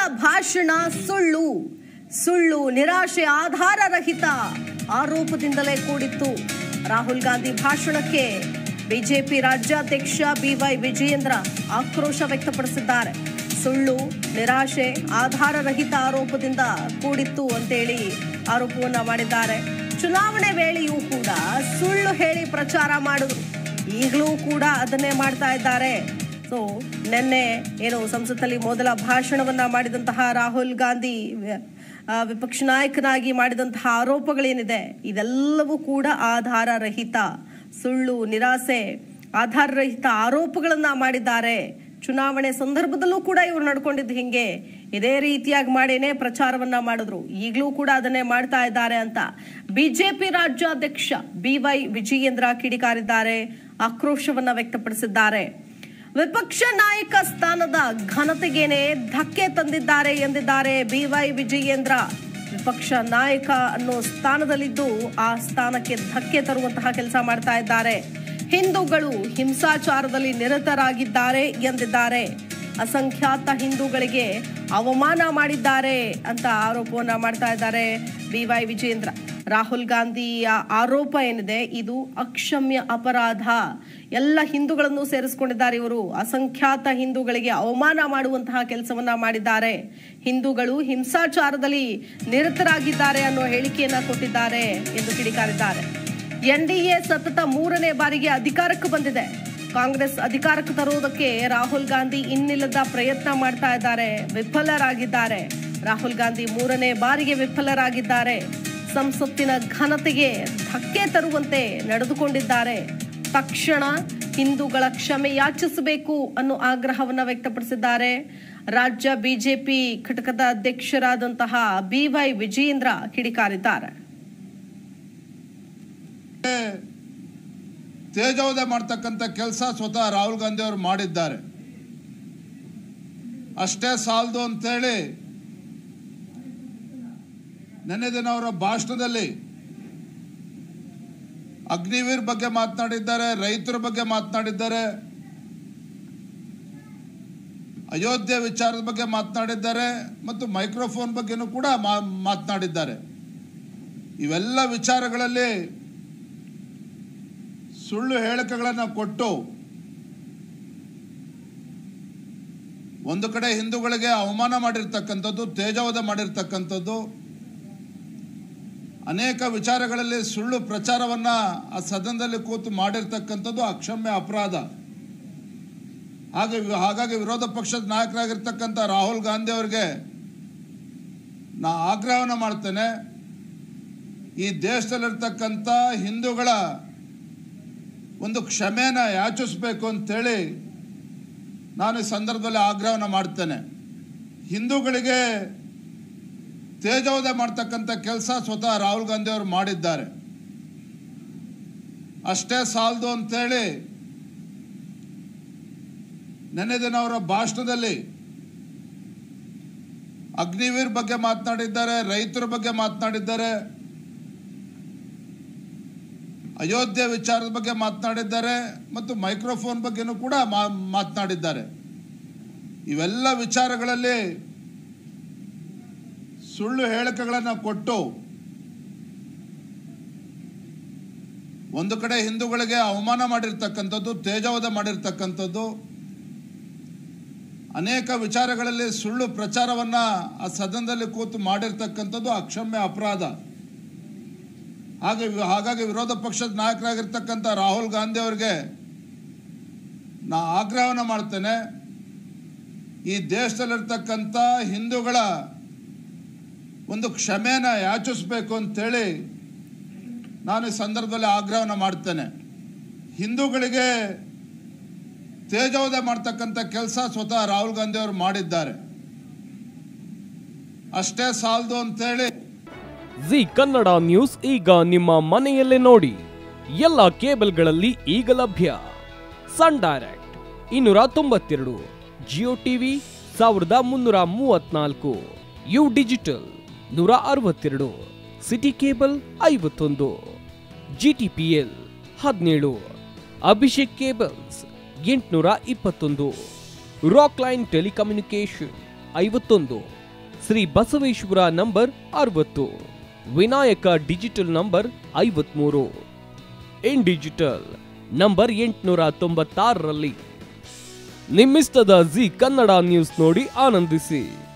ಭಾಷಣ ಸುಳ್ಳು ಸುಳ್ಳು ನಿರಾಶೆ ಆಧಾರ ರಹಿತ ಆರೋಪದಿಂದಲೇ ಕೂಡಿತ್ತು ರಾಹುಲ್ ಗಾಂಧಿ ಭಾಷಣಕ್ಕೆ ಬಿಜೆಪಿ ರಾಜ್ಯಾಧ್ಯಕ್ಷ ಬಿವೈ ವಿಜಯೇಂದ್ರ ಆಕ್ರೋಶ ವ್ಯಕ್ತಪಡಿಸಿದ್ದಾರೆ ಸುಳ್ಳು ನಿರಾಶೆ ಆಧಾರ ರಹಿತ ಆರೋಪದಿಂದ ಕೂಡಿತ್ತು ಅಂತೇಳಿ ಆರೋಪವನ್ನ ಮಾಡಿದ್ದಾರೆ ಚುನಾವಣೆ ವೇಳೆಯೂ ಕೂಡ ಸುಳ್ಳು ಹೇಳಿ ಪ್ರಚಾರ ಮಾಡಿದ್ರು ಈಗಲೂ ಕೂಡ ಅದನ್ನೇ ಮಾಡ್ತಾ ಇದ್ದಾರೆ ಸೊ ನಿನ್ನೆ ಏನು ಸಂಸತ್ತಲ್ಲಿ ಮೊದಲ ಭಾಷಣವನ್ನ ಮಾಡಿದಂತಹ ರಾಹುಲ್ ಗಾಂಧಿ ವ- ಆ, ವಿಪಕ್ಷ ನಾಯಕನಾಗಿ ಮಾಡಿದಂತಹ ಆರೋಪಗಳೇನಿದೆ ಇದೆಲ್ಲವೂ ಕೂಡ ಆಧಾರ ರಹಿತ ಸುಳ್ಳು ನಿರಾಸೆ ಆಧಾರ ರಹಿತ ಆರೋಪಗಳನ್ನ ಮಾಡಿದ್ದಾರೆ ಚುನಾವಣೆ ಸಂದರ್ಭದಲ್ಲೂ ಕೂಡ ಇವರು ನಡ್ಕೊಂಡಿದ್ದು ಹಿಂಗೆ ಇದೇ ರೀತಿಯಾಗಿ ಮಾಡೇನೆ ಪ್ರಚಾರವನ್ನ ಮಾಡಿದ್ರು ಈಗಲೂ ಕೂಡ ಅದನ್ನೇ ಮಾಡ್ತಾ ಇದ್ದಾರೆ ಅಂತ ಬಿಜೆಪಿ ರಾಜ್ಯಾಧ್ಯಕ್ಷ ಬಿವೈ ವಿಜಯೇಂದ್ರ ಕಿಡಿಕಾರಿದ್ದಾರೆ ಆಕ್ರೋಶವನ್ನ ವ್ಯಕ್ತಪಡಿಸಿದ್ದಾರೆ ವಿಪಕ್ಷ ನಾಯಕ ಸ್ಥಾನದ ಘನತೆಗೇನೆ ಧಕ್ಕೆ ತಂದಿದ್ದಾರೆ ಎಂದಿದ್ದಾರೆ ಬಿವೈ ವಿಜಯೇಂದ್ರ ವಿಪಕ್ಷ ನಾಯಕ ಅನ್ನೋ ಸ್ಥಾನದಲ್ಲಿದ್ದು ಆ ಸ್ಥಾನಕ್ಕೆ ಧಕ್ಕೆ ತರುವಂತಹ ಕೆಲಸ ಮಾಡ್ತಾ ಇದ್ದಾರೆ ಹಿಂದೂಗಳು ಹಿಂಸಾಚಾರದಲ್ಲಿ ನಿರತರಾಗಿದ್ದಾರೆ ಎಂದಿದ್ದಾರೆ ಅಸಂಖ್ಯಾತ ಹಿಂದೂಗಳಿಗೆ ಅವಮಾನ ಮಾಡಿದ್ದಾರೆ ಅಂತ ಆರೋಪವನ್ನ ಮಾಡ್ತಾ ಇದ್ದಾರೆ ಬಿವೈ ವಿಜೇಂದ್ರ ರಾಹುಲ್ ಗಾಂಧಿಯ ಆರೋಪ ಏನಿದೆ ಇದು ಅಕ್ಷಮ್ಯ ಅಪರಾಧ ಎಲ್ಲ ಹಿಂದೂಗಳನ್ನು ಸೇರಿಸಿಕೊಂಡಿದ್ದಾರೆ ಇವರು ಅಸಂಖ್ಯಾತ ಹಿಂದೂಗಳಿಗೆ ಅವಮಾನ ಮಾಡುವಂತಹ ಕೆಲಸವನ್ನ ಮಾಡಿದ್ದಾರೆ ಹಿಂದೂಗಳು ಹಿಂಸಾಚಾರದಲ್ಲಿ ನಿರತರಾಗಿದ್ದಾರೆ ಅನ್ನೋ ಹೇಳಿಕೆಯನ್ನ ಕೊಟ್ಟಿದ್ದಾರೆ ಎಂದು ಕಿಡಿಕಾರಿದ್ದಾರೆ ಎನ್ಡಿಎ ಸತತ ಮೂರನೇ ಬಾರಿಗೆ ಅಧಿಕಾರಕ್ಕೆ ಬಂದಿದೆ ಕಾಂಗ್ರೆಸ್ ಅಧಿಕಾರಕ್ಕೆ ತರುವುದಕ್ಕೆ ರಾಹುಲ್ ಗಾಂಧಿ ಇನ್ನಿಲ್ಲದ ಪ್ರಯತ್ನ ಮಾಡ್ತಾ ಇದ್ದಾರೆ ವಿಫಲರಾಗಿದ್ದಾರೆ ರಾಹುಲ್ ಗಾಂಧಿ ಮೂರನೇ ಬಾರಿಗೆ ವಿಫಲರಾಗಿದ್ದಾರೆ ಸಂಸತ್ತಿನ ಘನತೆಗೆ ಧಕ್ಕೆ ತರುವಂತೆ ನಡೆದುಕೊಂಡಿದ್ದಾರೆ ತಕ್ಷಣ ಹಿಂದೂಗಳ ಕ್ಷಮೆ ಯಾಚಿಸಬೇಕು ಅನ್ನೋ ಆಗ್ರಹವನ್ನ ವ್ಯಕ್ತಪಡಿಸಿದ್ದಾರೆ ರಾಜ್ಯ ಬಿಜೆಪಿ ಘಟಕದ ಅಧ್ಯಕ್ಷರಾದಂತಹ ಬಿವೈ ವಿಜಯೇಂದ್ರ ಕಿಡಿಕಾರಿದ್ದಾರೆ ತೇಜೋದಯ ಮಾಡ್ತಕ್ಕಂಥ ಕೆಲಸ ಸ್ವತಃ ರಾಹುಲ್ ಗಾಂಧಿ ಅವರು ಮಾಡಿದ್ದಾರೆ ಅಷ್ಟೇ ಸಾಲದು ಅಂತೇಳಿ ನೆನ್ನೆ ದಿನ ಅವರ ಭಾಷಣದಲ್ಲಿ ಅಗ್ನಿವೀರ್ ಬಗ್ಗೆ ಮಾತನಾಡಿದ್ದಾರೆ ರೈತರ ಬಗ್ಗೆ ಮಾತನಾಡಿದ್ದಾರೆ ಅಯೋಧ್ಯೆ ವಿಚಾರದ ಬಗ್ಗೆ ಮಾತನಾಡಿದ್ದಾರೆ ಮತ್ತು ಮೈಕ್ರೋಫೋನ್ ಬಗ್ಗೆನೂ ಕೂಡ ಮಾ- ಮಾತನಾಡಿದ್ದಾರೆ ಇವೆಲ್ಲ ವಿಚಾರಗಳಲ್ಲಿ ಸುಳ್ಳು ಹೇಳಿಕೆಗಳನ್ನು ಕೊಟ್ಟು ಒಂದು ಕಡೆ ಹಿಂದೂಗಳಿಗೆ ಅವಮಾನ ಮಾಡಿರ್ತಕ್ಕಂಥದ್ದು ತೇಜೋವಧ ಮಾಡಿರ್ತಕ್ಕಂಥದ್ದು ಅನೇಕ ವಿಚಾರಗಳಲ್ಲಿ ಸುಳ್ಳು ಪ್ರಚಾರವನ್ನ ಆ ಸದನದಲ್ಲಿ ಕೂತು ಮಾಡಿರ್ತಕ್ಕಂಥದ್ದು ಅಕ್ಷಮ್ಯ ಅಪರಾಧ ಹಾಗೆ ಹಾಗಾಗಿ ವಿರೋಧ ಪಕ್ಷದ ನಾಯಕರಾಗಿರ್ತಕ್ಕಂಥ ರಾಹುಲ್ ಗಾಂಧಿ ಅವರಿಗೆ ನಾ ಆಗ್ರಹವನ್ನು ಮಾಡ್ತೇನೆ ಈ ದೇಶದಲ್ಲಿರ್ತಕ್ಕಂಥ ಹಿಂದೂಗಳ ಒಂದು ಕ್ಷಮೆನ ಯಾಚಿಸಬೇಕು ಅಂತೇಳಿ ನಾನು ಈ ಸಂದರ್ಭದಲ್ಲಿ ಆಗ್ರಹವನ್ನು ಮಾಡ್ತೇನೆ ಹಿಂದೂಗಳಿಗೆ ತೇಜೋದಯ ಮಾಡ್ತಕ್ಕಂಥ ಕೆಲಸ ಸ್ವತಃ ರಾಹುಲ್ ಗಾಂಧಿ ಅವರು ಮಾಡಿದ್ದಾರೆ ಅಷ್ಟೇ ಸಾಲದು ಅಂತೇಳಿ ನೆನ್ನೆ ದಿನ ಅವರ ಭಾಷಣದಲ್ಲಿ ಅಗ್ನಿವೀರ್ ಬಗ್ಗೆ ಮಾತನಾಡಿದ್ದಾರೆ ರೈತರ ಬಗ್ಗೆ ಮಾತನಾಡಿದ್ದಾರೆ ಅಯೋಧ್ಯೆ ವಿಚಾರದ ಬಗ್ಗೆ ಮಾತನಾಡಿದ್ದಾರೆ ಮತ್ತು ಮೈಕ್ರೋಫೋನ್ ಬಗ್ಗೆನೂ ಕೂಡ ಮಾ- ಮಾತನಾಡಿದ್ದಾರೆ ಇವೆಲ್ಲ ವಿಚಾರಗಳಲ್ಲಿ ಸುಳ್ಳು ಹೇಳಿಕೆಗಳನ್ನು ಕೊಟ್ಟು ಒಂದು ಕಡೆ ಹಿಂದೂಗಳಿಗೆ ಅವಮಾನ ಮಾಡಿರ್ತಕ್ಕಂಥದ್ದು ತೇಜೋವಧ ಮಾಡಿರ್ತಕ್ಕಂಥದ್ದು ಅನೇಕ ವಿಚಾರಗಳಲ್ಲಿ ಸುಳ್ಳು ಪ್ರಚಾರವನ್ನ ಆ ಸದನದಲ್ಲಿ ಕೂತು ಮಾಡಿರ್ತಕ್ಕಂಥದ್ದು ಅಕ್ಷಮ್ಯ ಅಪರಾಧ ಹಾಗೆ ಹಾಗಾಗಿ ವಿರೋಧ ಪಕ್ಷದ ನಾಯಕರಾಗಿರ್ತಕ್ಕಂಥ ರಾಹುಲ್ ಗಾಂಧಿ ಅವರಿಗೆ ನಾ ಆಗ್ರಹವನ್ನು ಮಾಡ್ತೇನೆ ಈ ದೇಶದಲ್ಲಿರ್ತಕ್ಕಂಥ ಹಿಂದೂಗಳ ಒಂದು ಕ್ಷಮೆನ ಯಾಚಿಸಬೇಕು ಅಂತೇಳಿ ನಾನು ಈ ಸಂದರ್ಭದಲ್ಲಿ ಆಗ್ರಹವನ್ನು ಮಾಡ್ತೇನೆ ಹಿಂದೂಗಳಿಗೆ ತೇಜೋದಯ ಮಾಡ್ತಕ್ಕಂಥ ಕೆಲಸ ಸ್ವತಃ ರಾಹುಲ್ ಗಾಂಧಿ ಅವರು ಮಾಡಿದ್ದಾರೆ ಅಷ್ಟೇ ಸಾಲದು ಅಂತೇಳಿ ಜಿ ಕನ್ನಡ ನ್ಯೂಸ್ ಈಗ ನಿಮ್ಮ ಮನೆಯಲ್ಲೇ ನೋಡಿ ಎಲ್ಲ ಕೇಬಲ್ಗಳಲ್ಲಿ ಈಗ ಲಭ್ಯ ಸನ್ ಡೈರೆಕ್ಟ್ ಇನ್ನೂರ ತೊಂಬತ್ತೆರಡು ಜಿಯೋ ಟಿವಿ ಸಾವಿರದ ಮುನ್ನೂರ ಮೂವತ್ನಾಲ್ಕು ಯು ಡಿಜಿಟಲ್ ನೂರ ಅರವತ್ತೆರಡು ಸಿಟಿ ಕೇಬಲ್ ಐವತ್ತೊಂದು ಜಿ ಟಿ ಪಿ ಎಲ್ ಹದಿನೇಳು ಅಭಿಷೇಕ್ ಕೇಬಲ್ಸ್ ಎಂಟುನೂರ ಇಪ್ಪತ್ತೊಂದು ರಾಕ್ ಲೈನ್ ಟೆಲಿಕಮ್ಯುನಿಕೇಶನ್ ಐವತ್ತೊಂದು ಶ್ರೀ ಬಸವೇಶ್ವರ ನಂಬರ್ ಅರವತ್ತು ವಿನಾಯಕ ಡಿಜಿಟಲ್ ನಂಬರ್ ಐವತ್ಮೂರು ಇನ್ ಡಿಜಿಟಲ್ ನಂಬರ್ ಎಂಟುನೂರ ತೊಂಬತ್ತಾರರಲ್ಲಿ ನಿಮ್ಮಿಸ್ತದ ಜಿ ಕನ್ನಡ ನ್ಯೂಸ್ ನೋಡಿ ಆನಂದಿಸಿ